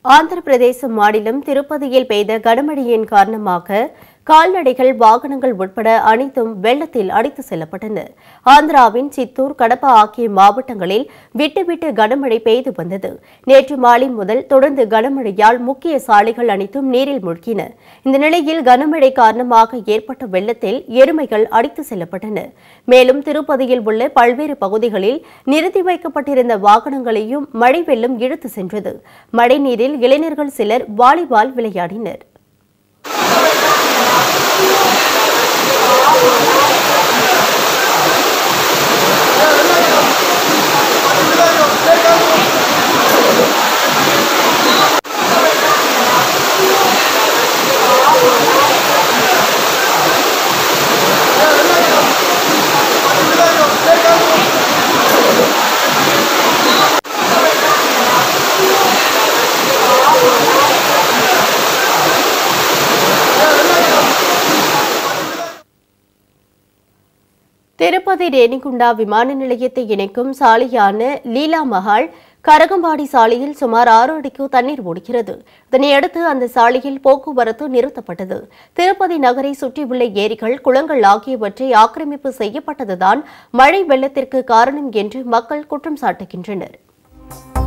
ஆந்திர பிரதேச மாநிலம் திருப்பதியில் பெய்த கனமழையின் காரணமாக கால்நடைகள் வாகனங்கள் உட்பட அனைத்தும் வெள்ளத்தில் அடித்து செல்லப்பட்டன ஆந்திராவின் சித்தூர் கடப்பா ஆகிய மாவட்டங்களில் விட்டுவிட்டு கனமழை பெய்து வந்தது நேற்று மாலை முதல் தொடர்ந்து கனமழையால் முக்கிய சாலைகள் அனைத்தும் நீரில் மூழ்கின இந்த நிலையில் கனமழை காரணமாக ஏற்பட்ட வெள்ளத்தில் எருமைகள் அடித்து செல்லப்பட்டன மேலும் திருப்பதியில் உள்ள பல்வேறு பகுதிகளில் நிறுத்தி வைக்கப்பட்டிருந்த வாகனங்களையும் மழை வெள்ளம் இழுத்து சென்றது மழைநீரில் இளைஞர்கள் சிலர் வாலிபால் விளையாடினர் திருப்பதி ரேணிகுண்டா விமான நிலையத்தை இணைக்கும் சாலையான லீலா மஹால் கரகம்பாடி சாலையில் சுமார் ஆறு அடிக்கு தண்ணீர் ஓடுகிறது இதனையடுத்து அந்த சாலையில் போக்குவரத்து நிறுத்தப்பட்டது திருப்பதி நகரை சுற்றியுள்ள ஏரிகள் குளங்கள் ஆகியவற்றை ஆக்கிரமிப்பு செய்யப்பட்டதுதான் மழை வெள்ளத்திற்கு காரணம் என்று மக்கள் குற்றம் சாட்டுகின்றனர்